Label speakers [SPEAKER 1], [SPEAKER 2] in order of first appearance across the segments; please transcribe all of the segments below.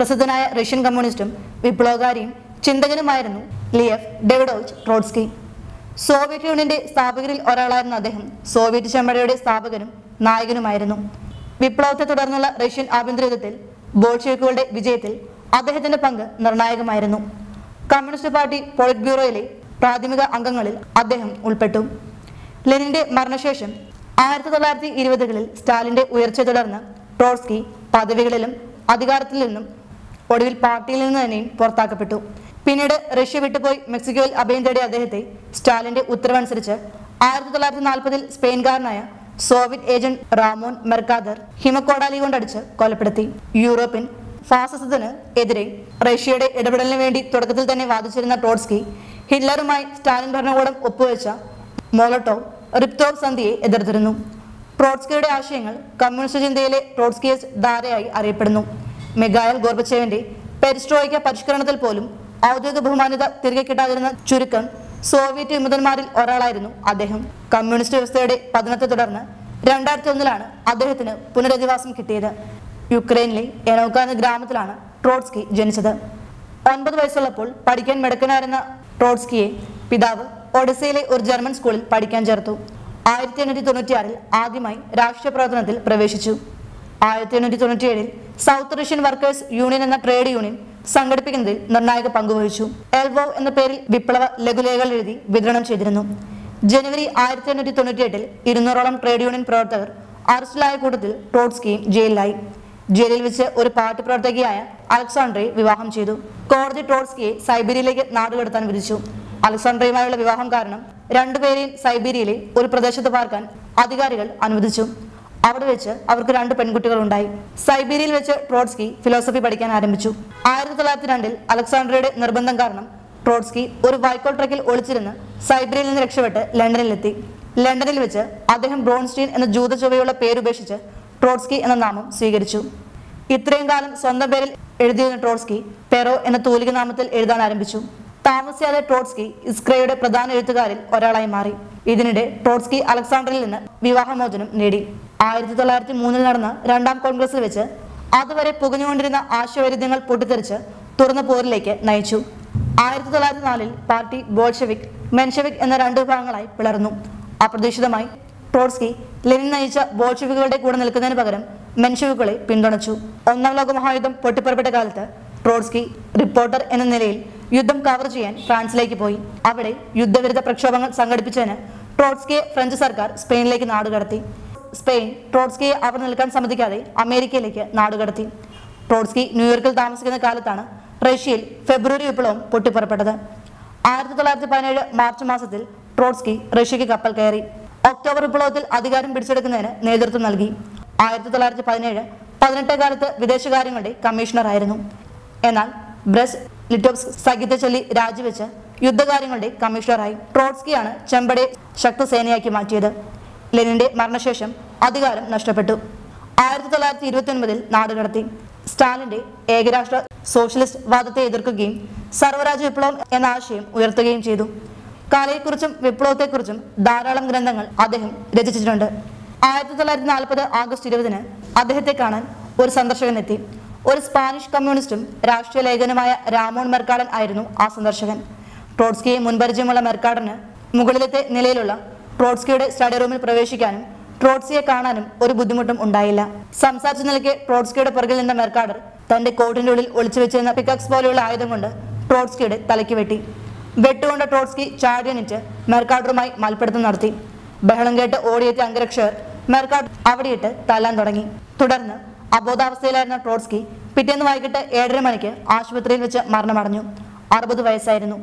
[SPEAKER 1] പ്രസിദ്ധനായ റഷ്യൻ കമ്മ്യൂണിസ്റ്റും വിപ്ലവകാരിയും ചിന്തകനുമായിരുന്നു ലിയഫ് ഡെവിഡോവിച്ച് ട്രോട്സ്കി സോവിയറ്റ് യൂണിയന്റെ സ്ഥാപകരിൽ ഒരാളായിരുന്ന അദ്ദേഹം സോവിയറ്റ് ചെമ്മടയുടെ സ്ഥാപകനും നായകനുമായിരുന്നു വിപ്ലവത്തെ തുടർന്നുള്ള റഷ്യൻ ആഭ്യന്തര യുദ്ധത്തിൽ ബോൾഷെവിക്കുകളുടെ വിജയത്തിൽ അദ്ദേഹത്തിന്റെ പങ്ക് നിർണായകമായിരുന്നു കമ്മ്യൂണിസ്റ്റ് പാർട്ടി പോളിറ്റ് ബ്യൂറോയിലെ പ്രാഥമിക അംഗങ്ങളിൽ അദ്ദേഹം ഉൾപ്പെട്ടു ലെനിന്റെ മരണശേഷം ആയിരത്തി തൊള്ളായിരത്തി ഇരുപതുകളിൽ സ്റ്റാലിന്റെ ഉയർച്ചയെ തുടർന്ന് ട്രോട്സ്കി പദവികളിലും അധികാരത്തിൽ നിന്നും ഒടുവിൽ പാർട്ടിയിൽ നിന്ന് തന്നെയും പുറത്താക്കപ്പെട്ടു പിന്നീട് റഷ്യ വിട്ടുപോയി മെക്സിക്കോയിൽ അഭയം തേടിയ അദ്ദേഹത്തെ സ്റ്റാലിന്റെ ഉത്തരവനുസരിച്ച് ആയിരത്തി തൊള്ളായിരത്തി നാൽപ്പതിൽ സ്പെയിൻകാരനായ സോവിയറ്റ് ഏജന്റ് റാമോൻ മെർക്കാദർ ഹിമക്കോടാലി കൊണ്ടടിച്ച് കൊലപ്പെടുത്തി യൂറോപ്യൻ ഫാസിസത്തിന് എതിരെ റഷ്യയുടെ ഇടപെടലിന് വേണ്ടി തുടക്കത്തിൽ തന്നെ വാദിച്ചിരുന്ന ട്രോട്സ്കി ഹിറ്റ്ലറുമായി സ്റ്റാലിൻ ഭരണകൂടം ഒപ്പുവെച്ച മോളോട്ടോവ് റിപ്തോവ് സന്ധിയെ എതിർത്തിരുന്നു ട്രോട്സ്കിയുടെ ആശയങ്ങൾ കമ്മ്യൂണിസ്റ്റ് ചിന്തയിലെ ട്രോട്സ്കിയസ് ധാരയായി അറിയപ്പെടുന്നു മെഗായൽ ഗോർബച്ചേവിന്റെ പെരിസ്ട്രോയിക്ക പരിഷ്കരണത്തിൽ പോലും ഔദ്യോഗിക ബഹുമാന്യത തിരികെ കിട്ടാതിരുന്ന ചുരുക്കം സോവിയറ്റ് വിമതന്മാരിൽ ഒരാളായിരുന്നു അദ്ദേഹം കമ്മ്യൂണിസ്റ്റ് വ്യവസ്ഥയുടെ പതനത്തെ തുടർന്ന് രണ്ടായിരത്തി ഒന്നിലാണ് അദ്ദേഹത്തിന് പുനരധിവാസം കിട്ടിയത് യുക്രൈനിലെ എനോക്ക എന്ന ഗ്രാമത്തിലാണ് ട്രോട്സ്കി ജനിച്ചത് ഒൻപത് വയസ്സുള്ളപ്പോൾ പഠിക്കാൻ മിടുക്കനായിരുന്ന ട്രോട്സ്കിയെ പിതാവ് ഒഡീസയിലെ ഒരു ജർമ്മൻ സ്കൂളിൽ പഠിക്കാൻ ചേർത്തു ആയിരത്തി എണ്ണൂറ്റി തൊണ്ണൂറ്റിയാറിൽ ആദ്യമായി രാഷ്ട്രീയ പ്രവർത്തനത്തിൽ പ്രവേശിച്ചു ആയിരത്തി എണ്ണൂറ്റി തൊണ്ണൂറ്റിയേഴിൽ സൗത്ത് റഷ്യൻ വർക്കേഴ്സ് യൂണിയൻ എന്ന ട്രേഡ് യൂണിയൻ സംഘടിപ്പിക്കുന്നതിൽ നിർണായക പങ്കുവഹിച്ചു എൽവോ എന്ന പേരിൽ വിപ്ലവ ലഘുലേഖകൾ എഴുതി വിതരണം ചെയ്തിരുന്നു ജനുവരി ആയിരത്തി എണ്ണൂറ്റി തൊണ്ണൂറ്റിയെട്ടിൽ ഇരുന്നൂറോളം ട്രേഡ് യൂണിയൻ പ്രവർത്തകർ അറസ്റ്റിലായ കൂട്ടത്തിൽ ട്രോട്സ്കിയും ജയിലിലായി ജയിലിൽ വെച്ച് ഒരു പാർട്ടി പ്രവർത്തകയായ അലക്സാണ്ട്രയെ വിവാഹം ചെയ്തു കോടതി ട്രോട്സ്കിയെ സൈബീരിയയിലേക്ക് നാടുകടത്താൻ വിധിച്ചു അലക്സാണ്ട്രയുമായുള്ള വിവാഹം കാരണം രണ്ടുപേരെയും സൈബീരിയയിലെ ഒരു പ്രദേശത്ത് പാർക്കാൻ അധികാരികൾ അനുവദിച്ചു അവിടെ വെച്ച് അവർക്ക് രണ്ട് പെൺകുട്ടികൾ ഉണ്ടായി സൈബീരിയയിൽ വെച്ച് ട്രോട്സ്കി ഫിലോസഫി പഠിക്കാൻ ആരംഭിച്ചു ആയിരത്തി തൊള്ളായിരത്തി രണ്ടിൽ അലക്സാണ്ട്രയുടെ നിർബന്ധം കാരണം ട്രോട്സ്കി ഒരു വൈക്കോൽ ട്രക്കിൽ ഒളിച്ചിരുന്ന് സൈബീരിയയിൽ നിന്ന് രക്ഷപ്പെട്ട് ലണ്ടനിലെത്തി ലണ്ടനിൽ വെച്ച് അദ്ദേഹം ബ്രോൺസ്റ്റീൻ എന്ന ജൂത ചൊവ്വയുള്ള പേരുപേക്ഷിച്ച് ട്രോട്സ്കി എന്ന നാമം സ്വീകരിച്ചു ഇത്രയും കാലം സ്വന്തം പേരിൽ എഴുതിയിരുന്ന ട്രോട്സ്കി പെറോ എന്ന തൂലിക നാമത്തിൽ എഴുതാൻ ആരംഭിച്ചു താമസിയാതെ ട്രോട്സ്കി ഇസ്ക്രയുടെ പ്രധാന എഴുത്തുകാരിൽ ഒരാളായി മാറി ഇതിനിടെ ട്രോട്സ്കി അലക്സാണ്ടറിൽ നിന്ന് വിവാഹമോചനം നേടി ആയിരത്തി തൊള്ളായിരത്തി മൂന്നിൽ നടന്ന രണ്ടാം കോൺഗ്രസിൽ വെച്ച് അതുവരെ പുകഞ്ഞുകൊണ്ടിരുന്ന ആശയവൈരുദ്ധ്യങ്ങൾ പൊട്ടിത്തെറിച്ച് തുറന്ന പോരിലേക്ക് നയിച്ചു ആയിരത്തി തൊള്ളായിരത്തി നാലിൽ പാർട്ടി ബോൾഷെവിക് മെൻഷെവിക് എന്ന രണ്ട് വിഭാഗങ്ങളായി പിളർന്നു അപ്രതീക്ഷിതമായി ട്രോട്സ്കി ലെനിൻ നയിച്ച ബോൾഷെവിക്കുകളുടെ കൂടെ നിൽക്കുന്നതിന് പകരം മെൻഷെവിക്കുകളെ പിന്തുണച്ചു ഒന്നാം ലോക മഹായുദ്ധം പൊട്ടിപ്പുറപ്പെട്ട കാലത്ത് ട്രോട്സ്കി റിപ്പോർട്ടർ എന്ന നിലയിൽ യുദ്ധം കവർ ചെയ്യാൻ ഫ്രാൻസിലേക്ക് പോയി അവിടെ യുദ്ധവിരുദ്ധ പ്രക്ഷോഭങ്ങൾ സംഘടിപ്പിച്ചതിന് ട്രോട്സ്കിയെ ഫ്രഞ്ച് സർക്കാർ സ്പെയിനിലേക്ക് നാടുകടത്തി സ്പെയിൻ ട്രോട്സ്കിയെ അവിടെ നിൽക്കാൻ സമ്മതിക്കാതെ അമേരിക്കയിലേക്ക് നാടുകടത്തി ട്രോട്സ്കി ന്യൂയോർക്കിൽ താമസിക്കുന്ന കാലത്താണ് റഷ്യയിൽ ഫെബ്രുവരി വിപ്ലവം പൊട്ടിപ്പുറപ്പെട്ടത് ആയിരത്തി തൊള്ളായിരത്തി പതിനേഴ് മാർച്ച് മാസത്തിൽ ട്രോട്സ്കി റഷ്യക്ക് കപ്പൽ കയറി ഒക്ടോബർ വിപ്ലവത്തിൽ അധികാരം പിടിച്ചെടുക്കുന്നതിന് നേതൃത്വം നൽകി ആയിരത്തി തൊള്ളായിരത്തി പതിനേഴ് പതിനെട്ട് കാലത്ത് വിദേശകാര്യങ്ങളുടെ കമ്മീഷണറായിരുന്നു എന്നാൽ ബ്രസ് ലിറ്റോപ്സ് സഖ്യത്തെ ചൊല്ലി രാജിവെച്ച് യുദ്ധകാര്യങ്ങളുടെ കമ്മീഷണറായി ട്രോട്സ്കിയാണ് ചെമ്പടെ ശക്തസേനയാക്കി മാറ്റിയത് ലെനിന്റെ മരണശേഷം അധികാരം നഷ്ടപ്പെട്ടു ആയിരത്തി തൊള്ളായിരത്തി ഇരുപത്തി ഒൻപതിൽ നാടുകടത്തി സ്റ്റാലിന്റെ ഏകരാഷ്ട്ര സോഷ്യലിസ്റ്റ് വാദത്തെ എതിർക്കുകയും സർവ്വരാജ്യ വിപ്ലവം എന്ന ആശയം ഉയർത്തുകയും ചെയ്തു കലയെക്കുറിച്ചും വിപ്ലവത്തെക്കുറിച്ചും ധാരാളം ഗ്രന്ഥങ്ങൾ അദ്ദേഹം രചിച്ചിട്ടുണ്ട് ആയിരത്തി തൊള്ളായിരത്തി നാൽപ്പത് ആഗസ്റ്റ് ഇരുപതിന് അദ്ദേഹത്തെ കാണാൻ ഒരു സന്ദർശകൻ എത്തി ഒരു സ്പാനിഷ് കമ്മ്യൂണിസ്റ്റും രാഷ്ട്രീയ ലേഖനുമായ രാമോൺ മെർക്കാടൻ ആയിരുന്നു ആ സന്ദർശകൻ ട്രോട്സ്കിയെ മുൻപരിചയമുള്ള മെർക്കാടന് മുകളിലത്തെ നിലയിലുള്ള ട്രോട്സ്കിയുടെ സ്റ്റഡി റൂമിൽ പ്രവേശിക്കാനും ട്രോട്സ്കിയെ കാണാനും ഒരു ബുദ്ധിമുട്ടും ഉണ്ടായില്ല സംസാരിച്ച നിലയ്ക്ക് ട്രോട്സ്കിയുടെ പുറകിൽ നിന്ന മെർക്കാഡർ തന്റെ കോട്ടിന്റെ ഉള്ളിൽ ഒളിച്ചു വെച്ചിരുന്ന പിക്കക്സ് പോലെയുള്ള ആയുധം കൊണ്ട് ട്രോട്സ്കിയുടെ തലയ്ക്ക് വെട്ടി വെട്ടുകൊണ്ട ട്രോട്സ്കി ചാടിയണിറ്റ് മെർക്കാഡറുമായി മൽപ്പിടുത്തം നടത്തി ബഹളം കേട്ട് ഓടിയെത്തിയ അംഗരക്ഷകർ മെർക്കാഡ് അവിടെയിട്ട് തല്ലാൻ തുടങ്ങി തുടർന്ന് അബോധാവസ്ഥയിലായിരുന്ന ട്രോട്സ്കി പിറ്റേന്ന് വൈകിട്ട് ഏഴര മണിക്ക് ആശുപത്രിയിൽ വെച്ച് മരണമടഞ്ഞു അറുപത് വയസ്സായിരുന്നു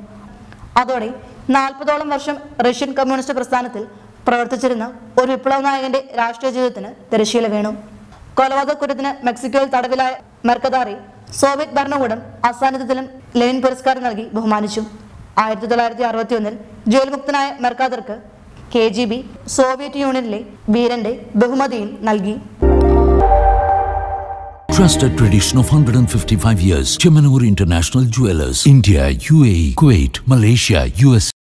[SPEAKER 1] അതോടെ നാൽപ്പതോളം വർഷം റഷ്യൻ കമ്മ്യൂണിസ്റ്റ് പ്രസ്ഥാനത്തിൽ പ്രവർത്തിച്ചിരുന്ന ഒരു വിപ്ലവ നായകന്റെ രാഷ്ട്രീയ ജീവിതത്തിന് തിരശ്ശീല വീണു കൊലപാതക കുറ്റത്തിന് മെക്സിക്കോയിൽ തടവിലായ മെർക്കദാറി സോവിയറ്റ് ഭരണകൂടം അസാന്നിധ്യത്തിലും ലെനിൻ പുരസ്കാരം നൽകി ബഹുമാനിച്ചു ആയിരത്തി തൊള്ളായിരത്തി അറുപത്തി ഒന്നിൽ ജയിൽ മുക്തനായ മെർക്കാദർക്ക് കെ ജി ബി സോവിയറ്റ് യൂണിയനിലെ വീരന്റെ ബഹുമതിയും നൽകി
[SPEAKER 2] Trusted tradition of 155 years. Chemanur International Jewelers. India, UAE, Kuwait, Malaysia, US.